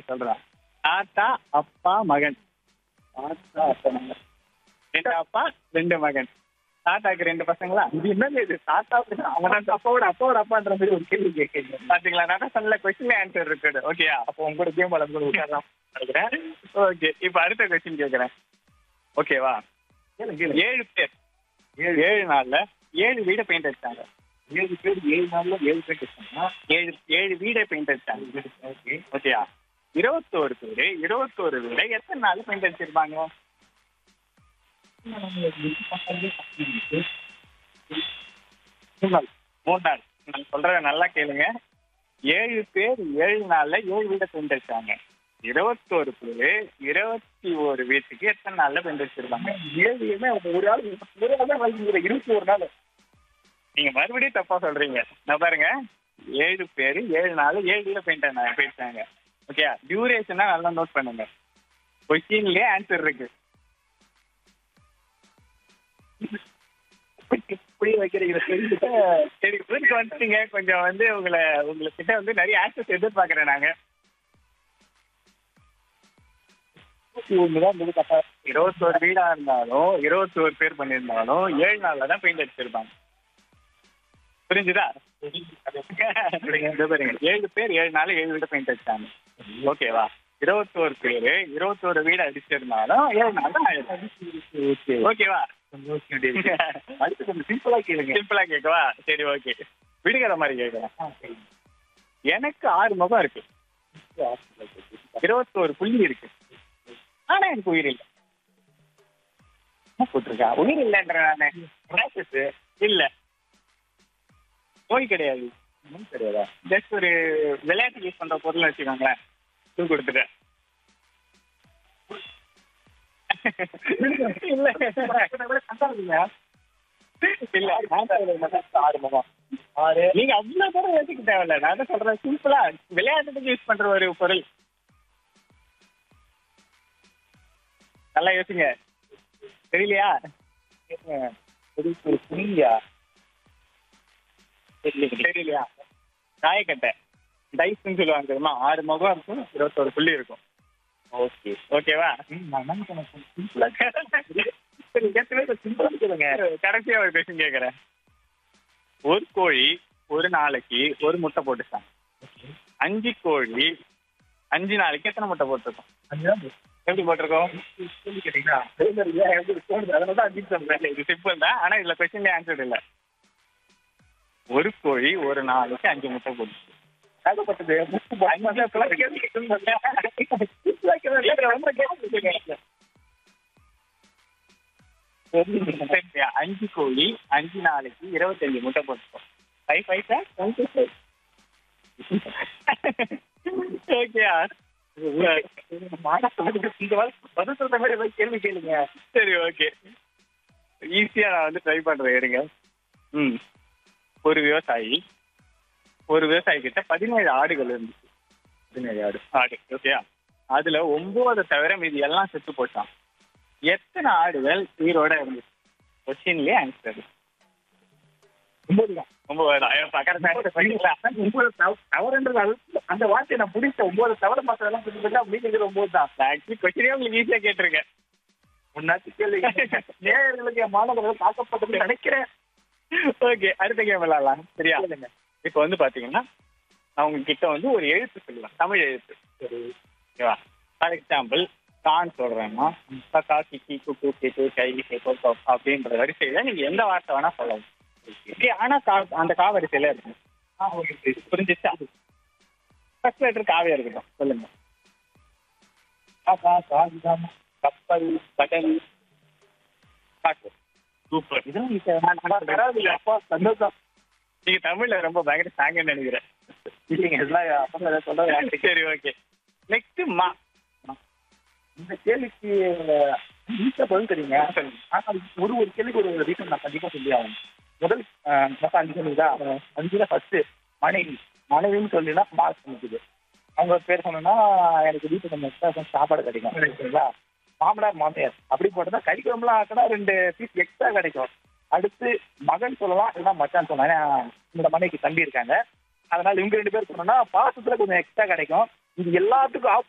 சொல்றேன் தாத்தா அப்பா மகன் தாத்தா அப்பா மகன் ரெண்டு அப்பா ரெண்டு மகன் தாத்தாக்கு ரெண்டு பசங்களா இது என்னங்க இது தாத்தா அவன் அப்பாவோட அப்பாவோட அப்பான்ற மாதிரி ஒரு கேள்வி கேட்கறீங்க பாத்தீங்களா நான் தான் சொன்ன கொஸ்டின் ஆன்சர் இருக்குது ஓகேயா அப்போ உங்க கூட கேம் விளையாட உட்காரலாம் நினைக்கிறேன் ஓகே இப்போ அடுத்த கொஸ்டின் கேக்குறேன் ஓகேவா கேளுங்க கேளுங்க ஏழு பேர் ஏழு நாள்ல ஏழு வீடை பெயிண்ட் அடிச்சாங்க ஏழு பேர் ஏழு நாள்ல ஏழு பேர் கேட்டாங்கன்னா ஏழு ஏழு வீடை பெயிண்ட் அடிச்சாங்க ஓகே ஓகேயா இருபத்தோரு பேரு இருபத்தோரு வீடை எத்தனை நாள் பெயிண்ட் அடிச்சிருப்பாங்க மூணு நாள் மூணு நாள் நான் சொல்றத நல்லா கேளுங்க ஏழு பேர் ஏழு நாள்ல ஏழு வீடை பெயிண்ட் அடிச்சாங்க இருபத்தோரு பேரு இருபத்தி ஒரு வீட்டுக்கு எத்தனை நாள்ல பெயிண்ட் அடிச்சிருப்பாங்க ஏழுமே ஒரு ஆள் ஒரு ஆள் தான் வாங்கிக்கிற இருபத்தி ஒரு நாள் நீங்க மறுபடியும் தப்பா சொல்றீங்க நான் பாருங்க ஏழு பேர் ஏழு நாள் ஏழு வீட பெயிண்ட் போயிட்டாங்க ஓகே டியூரேஷனா நல்லா நோட் பண்ணுங்க கொஸ்டின்லயே ஆன்சர் இருக்கு புரிய வைக்கிறீங்க சரி புரிஞ்சு வந்துட்டீங்க கொஞ்சம் வந்து உங்களை உங்ககிட்ட வந்து நிறைய ஆன்சர்ஸ் எதிர்பார்க்கறேன் நாங்க ஒண்ணுதான் இருந்தது கரெக்டா இருபத்தோரு வீடா இருந்தாலும் இருபத்தோரு பேர் பண்ணியிருந்தாலும் ஏழு நாள்ல தான் பெயிண்ட் அடிச்சிருப்பாங்க புரிஞ்சுதா இதோ பாருங்க ஏழு பேர் ஏழு நாள் ஏழு வீடு பெயிண்ட் அடிச்சாங்க ஓகேவா இருபத்தோரு பேரு இருபத்தோரு வீடு அடிச்சிருந்தாலும் ஏழு நாள் தான் ஓகே ஓகேவா அடுத்து கொஞ்சம் சிம்பிளா கேளுங்க சிம்பிளா கேட்கவா சரி ஓகே விடுகிற மாதிரி கேட்கறேன் எனக்கு ஆறு முகம் இருக்கு இருபத்தோரு புள்ளி இருக்கு ஆனா எனக்கு உயிர் இல்லை என்ன போட்டிருக்கா உயிர் இல்லைன்ற நானு Rashes. இல்ல நோய் கிடையாது தெரியாதா ஜஸ்ட் ஒரு விளையாட்டு யூஸ் பண்ற பொருள் வச்சுக்கோங்களேன் தூ கொடுத்துட்டேன் இல்ல இல்ல ஆறு முகம் ஆறு நீங்க அவ்வளவு தூரம் யோசிக்க தேவையில்ல நான் தான் சொல்றேன் சிம்பிளா விளையாட்டுக்கு யூஸ் பண்ற ஒரு பொருள் நல்லா யோசிங்க தெரியலையா புரியா தெரியலையா காயக்கட்டை டைஸ்ன்னு சொல்லுவாங்க தெரியுமா ஆறு முகம் இருக்கும் இருபத்தோரு புள்ளி இருக்கும் ஓகே ஓகேவா நான் சிம்பிளா சரி ஏற்கனவே சிம்பிளா கேளுங்க கடைசியா ஒரு கொஸ்டின் கேக்குறேன் ஒரு கோழி ஒரு நாளைக்கு ஒரு முட்டை போட்டுச்சான் அஞ்சு கோழி அஞ்சு நாளைக்கு எத்தனை முட்டை போட்டிருக்கோம் எப்படி போட்டிருக்கோம் கேள்வி கேட்டீங்களா எப்படி தோணுது அதனால தான் அஞ்சு சொல்றேன் இல்ல, இது சிம்பிள் தான் ஆனா இதுல கொஸ்டின் ஆன்சர் இல்ல ஒரு கோழி ஒரு நாளைக்கு அஞ்சு முட்டை போட்டுச்சு ஏகப்பட்டது அஞ்சு அப்பெல்லாம் கேள்வி கேட்டு ரொம்ப கேள்வி சரியா? அஞ்சு கோழி அஞ்சு நாளைக்கு இருபத்தஞ்சு முட்டை போட்டுக்கோம் ஃபைவ் ஃபைவ் சார் ஓகேயா இந்த வாரம் பதில் சொல்ற மாதிரி ஏதாவது கேள்வி கேளுங்க சரி ஓகே ஈஸியா நான் வந்து ட்ரை பண்றேன் இருங்க ம் ஒரு விவசாயி ஒரு விவசாயி கிட்ட பதினேழு ஆடுகள் இருந்துச்சு பதினேழு ஆடு ஆடு ஓகேயா அதுல ஒன்பது தவிர மீதி எல்லாம் செத்து போட்டான் எத்தனை ஆடுகள் உயிரோட இருந்துச்சு கொஸ்டின்லயே ஆன்சர் ஒன்பது தான் ஒன்பது பக்கத்துல ஒன்பது தவ- தவறுன்றது அது அந்த வார்த்தையை நான் பிடிச்ச ஒன்பது தவறு மற்றதெல்லாம் பிடிச்சி போட்டா மீனிங் ஒன்பது தான் ஆக்சுவலி கொஸ்டினே உங்களுக்கு ஈஸியா கேட்டிருக்கேன் முன்னாடி கேள்வி நேயர்களுக்கு என் மாணவர்கள் தாக்கப்பட்டது நினைக்கிறேன் ஓகே அடுத்த கேம் விளையாடலாம் சரியா கேளுங்க. இப்போ வந்து பாத்தீங்கன்னா நான் உங்ககிட்ட வந்து ஒரு எழுத்து சொல்லுவேன் தமிழ் எழுத்து சரி ஓகேவா ஃபார் எக்ஸாம்பிள் கான் சொல்றேன்னா கக்கா கிக்கி குக்கு கிக்கு கை கேக்கோ கப் அப்படின்ற வரிசையில நீங்க எந்த வார்த்தை வேணா சொல்லலாம் ஓகே ஆனா கா- அந்த கா வரிசையில இருக்கும் ஆ ஓகே புரிஞ்சிச்சா ஃபர்ஸ்ட் லெட்டர் காவியா இருக்கட்டும் சொல்லுங்க காக்கா காகிதம் கப்பல் கடல் காட்டு சூப்பர் இதெல்லாம் இப்ப பரவாயில்ல அப்பா சந்தோஷம் நீங்க தமிழ்ல ரொம்ப பயங்கர சாங்கன்னு நினைக்கிறேன் இல்லைங்க இதெல்லாம் அப்பா சொல்றது சரி ஓகே நெக்ஸ்ட் மா இந்த கேள்விக்கு ஈஸியா பதில் தெரியுங்க ஆனால் ஒரு ஒரு கேள்விக்கு ஒரு ரீசன் நான் கண்டிப்பா சொல்லி ஆகணும் முதல் அஹ், மொத்தம் அஞ்சு சொல்லுதா அஞ்சுல ஃபர்ஸ்ட் மனைவி மனைவின்னு சொல்லினா மார்க் நிற்குது அவங்க பேர் சொன்னா எனக்கு வீட்டுக்கு கொஞ்சம் எக்ஸ்ட்ரா சாப்பாடு கிடைக்கும் சரிங்களா மாமனார் மாமியார் அப்படி போட்டதா கறி குழம்புலாம் ஆக்கினா ரெண்டு பீஸ் எக்ஸ்ட்ரா கிடைக்கும் அடுத்து மகன் சொல்லலாம் இல்லைன்னா மச்சான் சொல்லலாம் ஏன்னா இந்த மனைவிக்கு தம்பி இருக்காங்க அதனால இவங்க ரெண்டு பேர் சொன்னோம்னா பாசத்துல கொஞ்சம் எக்ஸ்ட்ரா கிடைக்கும் இது எல்லாத்துக்கும்